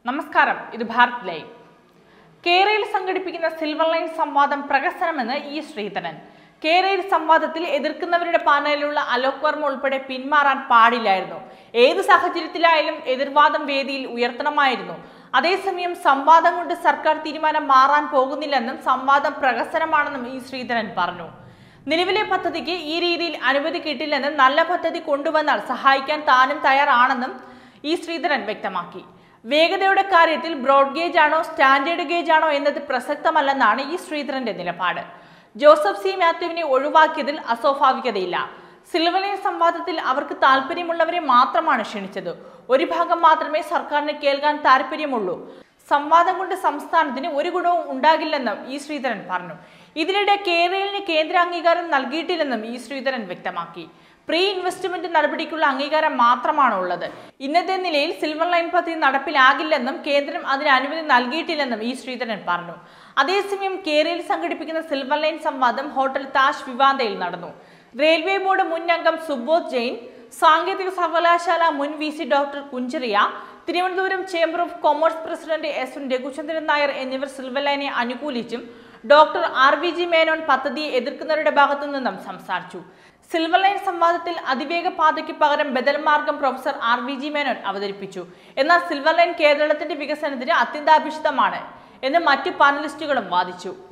നമസ്കാരം ഇത് ഭാരത് ലൈവ് കേരയിൽ സംഘടിപ്പിക്കുന്ന സിൽവർ ലൈൻ സംവാദം പ്രഹസനമെന്ന് ഇ ശ്രീധരൻ കേരയിൽ സംവാദത്തിൽ എതിർക്കുന്നവരുടെ പാനലിലുള്ള അലോക് വർമ്മ ഉൾപ്പെടെ പിന്മാറാൻ പാടില്ലായിരുന്നു ഏത് സാഹചര്യത്തിലായാലും എതിർവാദം വേദിയിൽ ഉയർത്തണമായിരുന്നു അതേസമയം സംവാദം കൊണ്ട് സർക്കാർ തീരുമാനം മാറാൻ പോകുന്നില്ലെന്നും സംവാദം പ്രഹസനമാണെന്നും ഇ ശ്രീധരൻ പറഞ്ഞു നിലവിലെ പദ്ധതിക്ക് ഈ രീതിയിൽ അനുമതി കിട്ടില്ലെന്നും നല്ല പദ്ധതി കൊണ്ടുവന്നാൽ സഹായിക്കാൻ താനും തയ്യാറാണെന്നും ഇ ശ്രീധരൻ വ്യക്തമാക്കി വേഗതയുടെ കാര്യത്തിൽ ബ്രോഡ് ഗേജ് ആണോ സ്റ്റാൻഡേർഡ് ഗേജ് ആണോ എന്നത് പ്രസക്തമല്ലെന്നാണ് ഈ ശ്രീധരന്റെ നിലപാട് ജോസഫ് സി മാത്യുവിനെ ഒഴിവാക്കിയതിൽ അസ്വാഭാവികതയില്ല സിൽവലൈൻ സംവാദത്തിൽ അവർക്ക് താല്പര്യമുള്ളവരെ മാത്രമാണ് ക്ഷണിച്ചത് ഒരു ഭാഗം മാത്രമേ സർക്കാരിന് കേൾക്കാൻ താല്പര്യമുള്ളൂ സംവാദം കൊണ്ട് സംസ്ഥാനത്തിന് ഒരു ഗുണവും ഉണ്ടാകില്ലെന്നും ഇ ശ്രീധരൻ പറഞ്ഞു ഇതിനിടെ കേരളിന് കേന്ദ്ര അംഗീകാരം നൽകിയിട്ടില്ലെന്നും ഇ ശ്രീധരൻ വ്യക്തമാക്കി പ്രീ ഇൻവെസ്റ്റ്മെന്റ് നടപടിക്കുള്ള അംഗീകാരം മാത്രമാണ് ഉള്ളത് ഇന്നത്തെ നിലയിൽ സിൽവർ ലൈൻ പദ്ധതി നടപ്പിലാകില്ലെന്നും കേന്ദ്രം അതിന് അനുമതി നൽകിയിട്ടില്ലെന്നും ഇ ശ്രീധരൻ പറഞ്ഞു അതേസമയം കേരളയിൽ സംഘടിപ്പിക്കുന്ന സിൽവർ ലൈൻ സംവാദം ഹോട്ടൽ താജ് വിവാദയിൽ നടന്നു റെയിൽവേ ബോർഡ് മുൻ അംഗം സുബോധ് ജെയിൻ സാങ്കേതിക സർവകലാശാല മുൻ V C doctor Kunjaria Thiruvananthapuram chamber of commerce president S N Raghuchandran Nair എന്നിവർ സിൽവർ ലൈനെ അനുകൂലിച്ചും doctor R V G Menon പദ്ധതിയെ എതിർക്കുന്നവരുടെ ഭാഗത്തു നിന്നും സംസാരിച്ചു സിൽവർ ലൈൻ സംവാദത്തിൽ അതിവേഗ പാതയ്ക്ക് പകരം ബദൽ മാർഗം professor R V G Menon അവതരിപ്പിച്ചു എന്നാൽ സിൽവർ ലൈൻ കേരളത്തിന്റെ വികസനത്തിന് അത്യന്താപേക്ഷിതമാണ് എന്ന് മറ്റു പാനലിസ്റ്റുകളും വാദിച്ചു